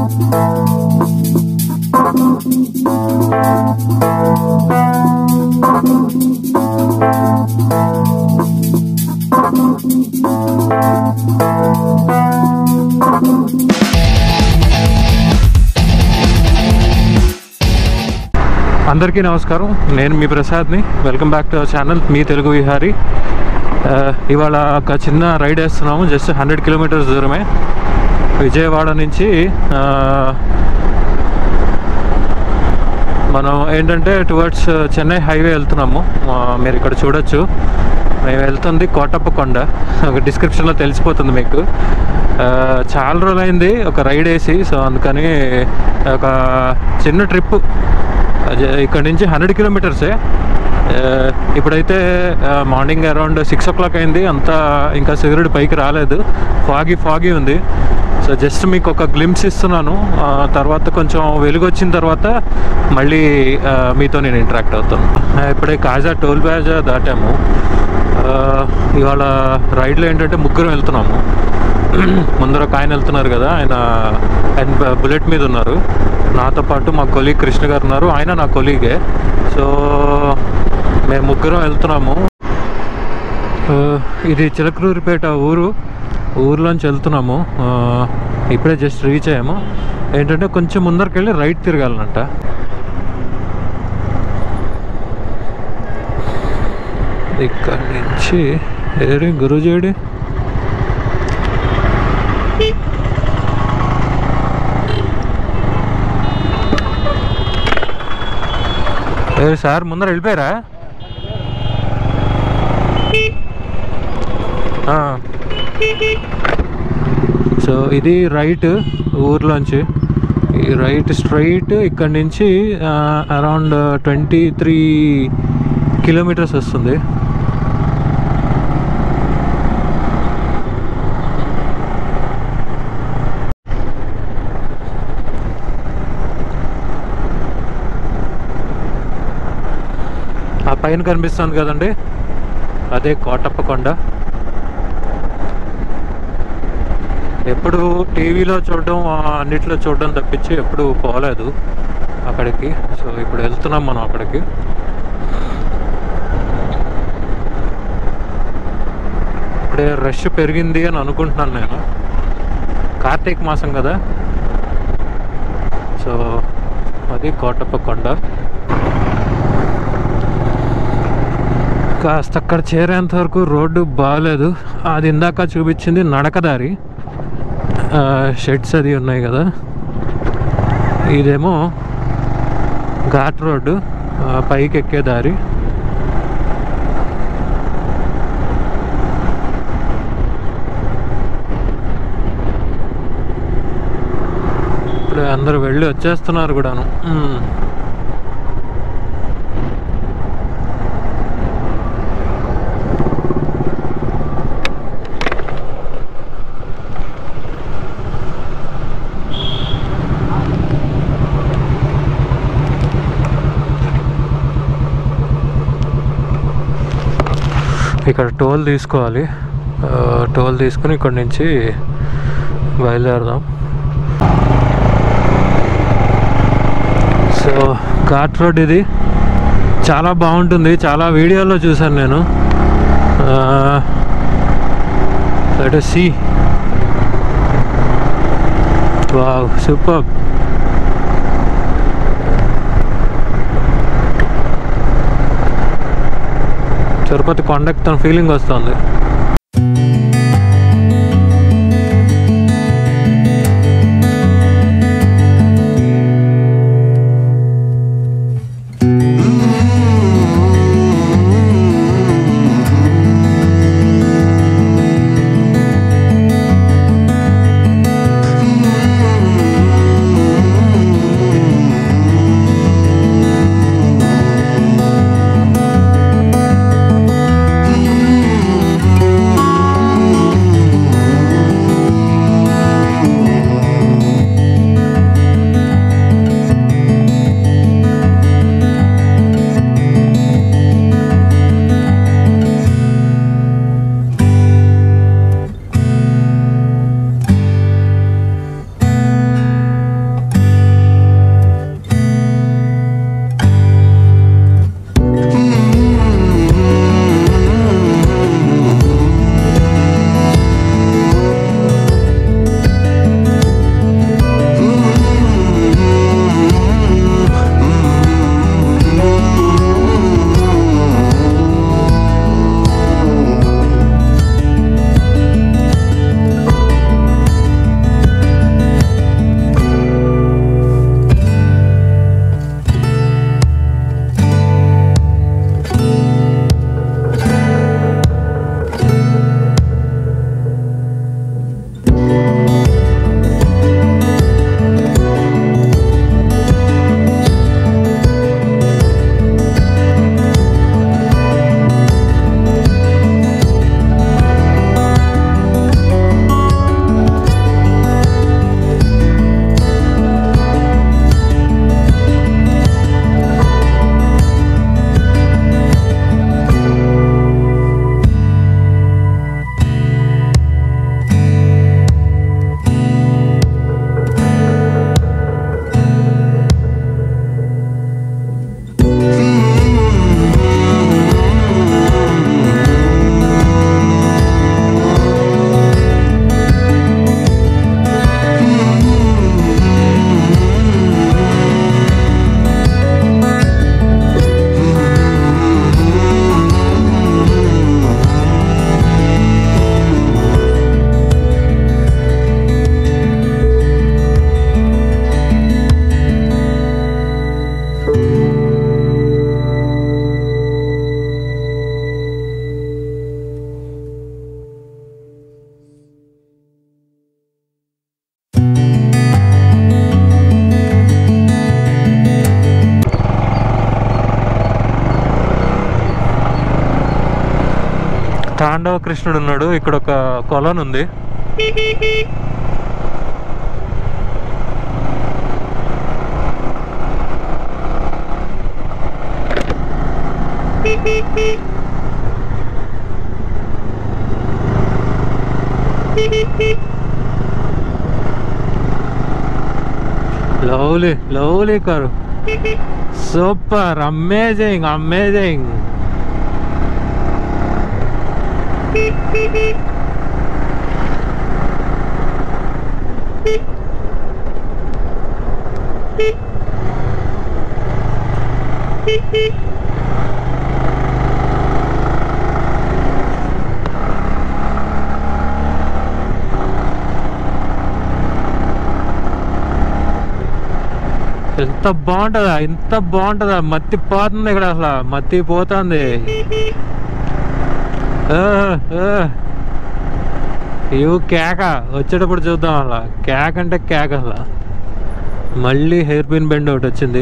అందరికీ నమస్కారం నేను మీ ప్రసాద్ని welcome back to our channel మీ తెలుగు విహారీ ఆ, ఇవాళ ఒక చిన్న రైడ్ వేస్తున్నాము జస్ట్ హండ్రెడ్ కిలోమీటర్స్ దూరమే విజయవాడ నుంచి ఆ, మనం ఏంటంటే టువర్డ్స్ చెన్నై హైవే వెళ్తున్నాము ఆ, మీరు ఇక్కడ చూడొచ్చు మేము వెళ్తుంది కోటప్పకొండ ఒక డిస్క్రిప్షన్లో తెలిసిపోతుంది మీకు ఆ, చాలా రోజులైంది ఒక రైడ్ వేసి సో అందుకని ఒక చిన్న ట్రిప్ ఇక్కడ నుంచి హండ్రెడ్ కిలోమీటర్సే ఆ, ఇప్పుడైతే morning around six o'clock అయింది అంతా ఇంకా సూర్యుడు పైకి రాలేదు ఫాగీ ఫాగీ ఉంది సో జస్ట్ మీకు ఒక గ్లిమ్స్ ఇస్తున్నాను ఆ, తర్వాత కొంచెం వెలుగు వచ్చిన తర్వాత మళ్ళీ ఆ, మీతో నేను ఇంటరాక్ట్ అవుతాను ఆ, ఇప్పుడే కాజా టోల్ ప్లాజా దాటాము ఆ, ఇవాళ రైడ్లో ఏంటంటే ముగ్గురు వెళ్తున్నాము ముందర ఒక ఆయన వెళ్తున్నారు కదా ఆయన ఆయన బుల్లెట్ మీద ఉన్నారు నాతో పాటు మా కొలీగ్ కృష్ణ గారు ఉన్నారు ఆయన నా కొలీగే సో మేము ముగ్గురం వెళ్తున్నాము ఆ, ఇది చిలకలూరిపేట ఊరు ఊర్లోంచి వెళ్తున్నాము ఆ, ఇప్పుడే జస్ట్ రీచ్ అయ్యాము ఏంటంటే కొంచెం ముందరికి వెళ్ళి రైట్ తిరగాలనంట ఇక్కడ నుంచి ఏరి గురుజేడి ఏ సార్ ముందర వెళ్ళిపోయారా ఆ. సో ఇది రైట్ ఊర్లోంచి ఈ రైట్ స్ట్రైట్ ఇక్కడ నుంచి అరౌండ్ ట్వంటీ త్రీ కిలోమీటర్స్ వస్తుంది ఆ పైన కనిపిస్తుంది కదండి అదే కోటప్ప కొండ ఎప్పుడు టీవీలో చూడడం ఆ అన్నిట్లో చూడడం తప్పించి ఎప్పుడు పోలేదు అక్కడికి సో ఇప్పుడు వెళ్తున్నాం మనం అక్కడికి ఇప్పుడే రష్ పెరిగింది అని అనుకుంటున్నాను నేను కార్తీక మాసం కదా సో అది కోటప్ప కొండ కాస్త అక్కడ చేరేంత వరకు రోడ్డు బాగాలేదు అది ఇందాక చూపించింది నడకదారి షెడ్స్ అది ఉన్నాయి కదా ఇదేమో ఘాట్ రోడ్డు ఆ, పైకి ఎక్కే దారి ఇప్పుడు అందరూ వెళ్ళి వచ్చేస్తున్నారు కూడాను మ్మ్. ఇక్కడ టోల్ తీసుకోవాలి ఆ, టోల్ తీసుకుని ఇక్కడ నుంచి బయలుదేరదాం సో ఘాట్ రోడ్ ఇది చాలా బాగుంటుంది చాలా వీడియోలో చూశాను నేను let see wow super Tirupati కొండెక్కుతున్న ఫీలింగ్ వస్తుంది Thank తాండవ కృష్ణుడు ఉన్నాడు ఇక్కడ ఒక కొలను ఉంది lovely lovely car super amazing amazing ఎంత బాగుంటుందా ఎంత బాగుంటుందా మత్తి పోతుంది ఇక్కడ అసలు మత్తి పోతుంది ఇవి కేక వచ్చేటప్పుడు చూద్దాం అలా కేక అంటే కేక అసలు మళ్ళీ హెయిర్ పిన్ బెండ్ ఒకటి వచ్చింది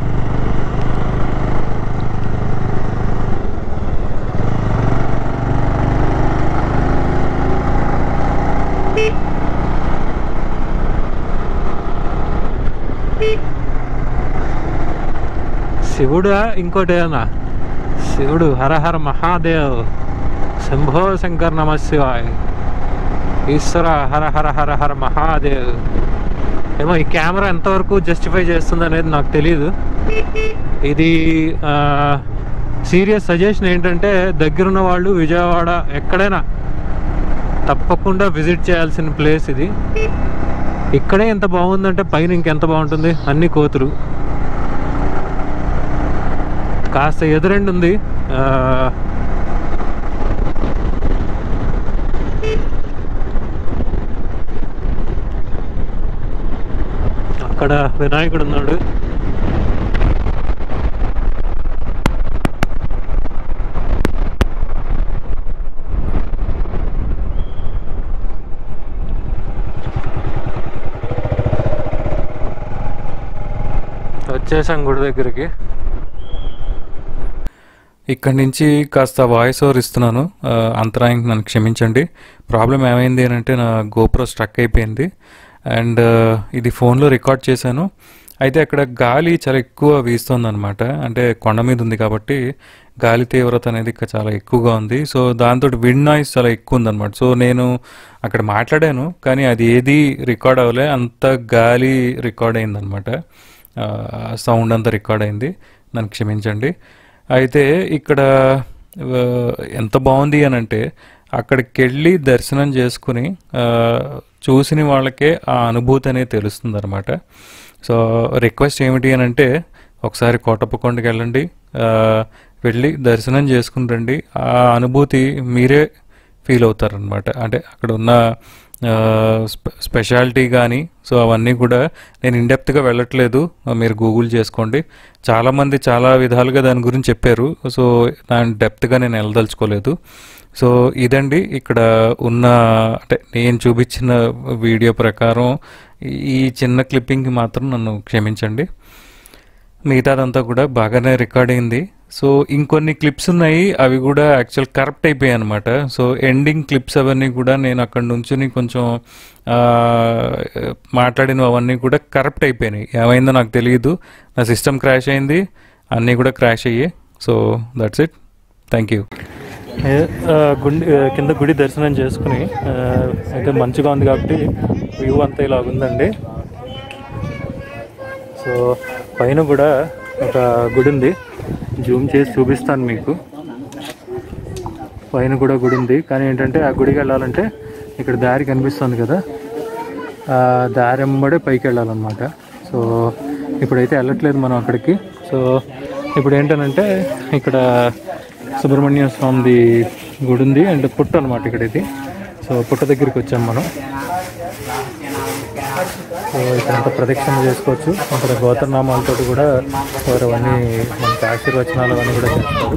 శివుడా ఇంకోటి ఏదన్నా శివుడు హరహర మహాదేవ్ శంభో శంకర్ నమ శివాయ్ ఈశ్వర హర హర హర హర మహాదేవ్ ఏమో ఈ కెమెరా ఎంతవరకు జస్టిఫై చేస్తుంది అనేది నాకు తెలియదు ఇది సీరియస్ సజెషన్ ఏంటంటే దగ్గరున్న వాళ్ళు విజయవాడ ఎక్కడైనా తప్పకుండా విజిట్ చేయాల్సిన ప్లేస్ ఇది ఇక్కడే ఎంత బాగుందంటే పైన ఇంకెంత బాగుంటుంది అన్ని కోతురు కాస్త ఎదురెండు ఉంది ఆ, అక్కడ వినాయకుడు ఉన్నాడు వచ్చేసాం గుడి దగ్గరికి ఇక్కడి నుంచి కాస్త వాయిస్ ఓవర్ ఇస్తున్నాను ఆ, అంతరాయానికి నన్ను క్షమించండి ప్రాబ్లం ఏమైంది అని అంటే నా గోప్రో స్ట్రక్ అయిపోయింది అండ్ ఇది ఫోన్లో రికార్డ్ చేశాను అయితే అక్కడ గాలి చాలా ఎక్కువ వీస్తుంది అనమాట అంటే కొండ మీద ఉంది కాబట్టి గాలి తీవ్రత అనేది ఇక్కడ చాలా ఎక్కువగా ఉంది సో దాంతో విండ్ నాయిస్ చాలా ఎక్కువ ఉందన్నమాట సో నేను అక్కడ మాట్లాడాను కానీ అది ఏది రికార్డ్ అవ్వలే అంత గాలి రికార్డ్ అయిందనమాట సౌండ్ అంతా రికార్డ్ అయింది నన్ను క్షమించండి అయితే ఇక్కడ ఆ, ఎంత బాగుంది అని అంటే అక్కడికి వెళ్ళి దర్శనం చేసుకుని ఆ, చూసిన వాళ్ళకే ఆ అనుభూతి అనేది తెలుస్తుంది అనమాట సో రిక్వెస్ట్ ఏమిటి అని అంటే ఒకసారి కోటప్పకొండకి వెళ్ళండి ఆ, వెళ్ళి దర్శనం చేసుకుని రండి ఆ అనుభూతి మీరే ఫీల్ అవుతారనమాట అంటే అక్కడ ఉన్న ఆ, స్పె- స్పెషాలిటీ కానీ సో అవన్నీ కూడా నేను ఇండెప్త్గా వెళ్ళట్లేదు మీరు గూగుల్ చేసుకోండి చాలామంది చాలా విధాలుగా దాని గురించి చెప్పారు సో దాని డెప్త్గా నేను వెళ్ళదలుచుకోలేదు సో ఇదండి ఇక్కడ ఉన్న అంటే నేను చూపించిన వీడియో ప్రకారం ఈ చిన్న క్లిప్పింగ్కి మాత్రం నన్ను క్షమించండి మిగతాదంతా కూడా బాగానే రికార్డ్ అయింది సో ఇంకొన్ని క్లిప్స్ ఉన్నాయి అవి కూడా యాక్చువల్ కరప్ట్ అయిపోయాయి అనమాట సో ఎండింగ్ క్లిప్స్ అవన్నీ కూడా నేను అక్కడ నుంచి కొంచెం ఆ, మాట్లాడిన అవన్నీ కూడా కరప్ట్ అయిపోయినాయి ఏమైందో నాకు తెలియదు నా సిస్టమ్ క్రాష్ అయింది అన్నీ కూడా క్రాష్ అయ్యాయి so that's it thank you ఏ- ఆ, గుండి ఆ, కింద గుడి దర్శనం చేసుకుని ఆ, అయితే మంచిగా ఉంది కాబట్టి వ్యూ అంతా ఇలా ఉందండి సో పైన కూడా ఒక గుడి ఉంది జూమ్ చేసి చూపిస్తాను మీకు పైన కూడా గుడి ఉంది కానీ ఏంటంటే ఆ గుడికి వెళ్ళాలంటే ఇక్కడ దారి కనిపిస్తుంది కదా ఆ దారి వెంబడే పైకి వెళ్ళాలన్నమాట సో ఇప్పుడైతే వెళ్ళట్లేదు మనం అక్కడికి సో ఇప్పుడు ఏంటనంటే ఇక్కడ సుబ్రహ్మణ్య స్వామిది గుడి ఉంది అండ్ పుట్ట అనమాట ఇక్కడ ఇది సో పుట్ట దగ్గరికి వచ్చాం మనం సో ఇక్కడంతా ప్రదక్షిణ చేసుకోవచ్చు అక్కడ గోత్రనామాలతో కూడా వారు అవన్నీ మనకి ఆశీర్వచనాలు అవన్నీ కూడా చేస్తారు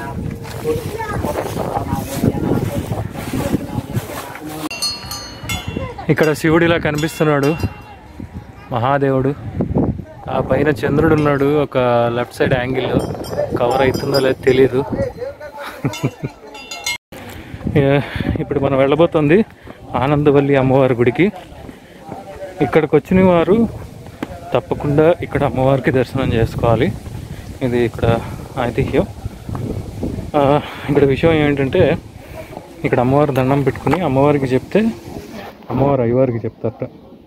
ఇక్కడ శివుడు ఇలా కనిపిస్తున్నాడు మహాదేవుడు ఆ పైన చంద్రుడు ఉన్నాడు ఒక లెఫ్ట్ సైడ్ యాంగిల్ కవర్ అవుతుందో లేదో తెలీదు ఏ- ఇప్పుడు మనం వెళ్ళబోతుంది ఆనందవల్లి అమ్మవారి గుడికి ఇక్కడికి వచ్చిన వారు తప్పకుండా ఇక్కడ అమ్మవారికి దర్శనం చేసుకోవాలి ఇది ఇక్కడ ఐతిహ్యం ఆ, ఇక్కడ విషయం ఏంటంటే ఇక్కడ అమ్మవారి దండం పెట్టుకుని అమ్మవారికి చెప్తే అమ్మవారు అయ్యవారికి చెప్తారట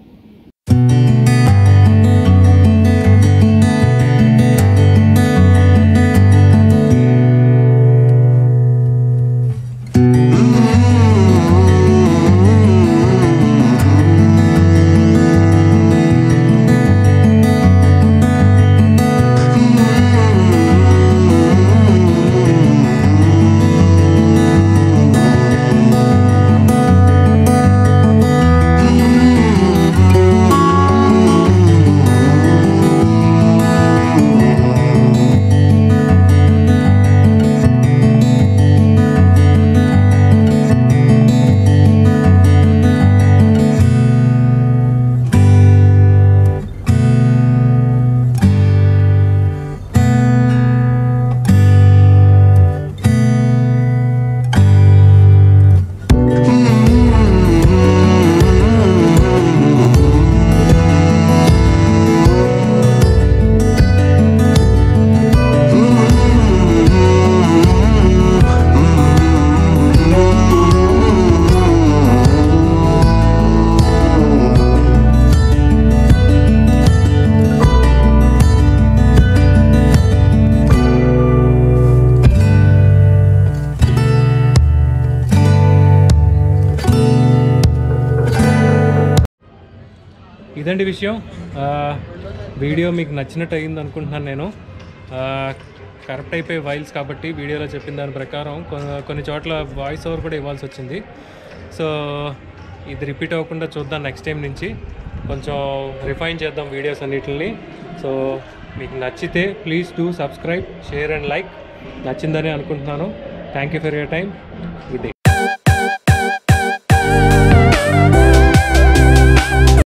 ఇదండి విషయం ఆ, వీడియో మీకు నచ్చినట్టు అయింది అనుకుంటున్నాను నేను ఆ, కరెక్ట్ అయిపోయి వైల్స్ కాబట్టి వీడియోలో చెప్పిన దాని ప్రకారం కొ- కొన్ని చోట్ల వాయిస్ ఓవర్ కూడా ఇవ్వాల్సి వచ్చింది సో ఇది రిపీట్ అవ్వకుండా చూద్దాం నెక్స్ట్ టైం నుంచి కొంచెం రిఫైన్ చేద్దాం వీడియోస్ అన్నిటిని సో మీకు నచ్చితే please do subscribe share and like నచ్చిందని అనుకుంటున్నాను thank you for your time good day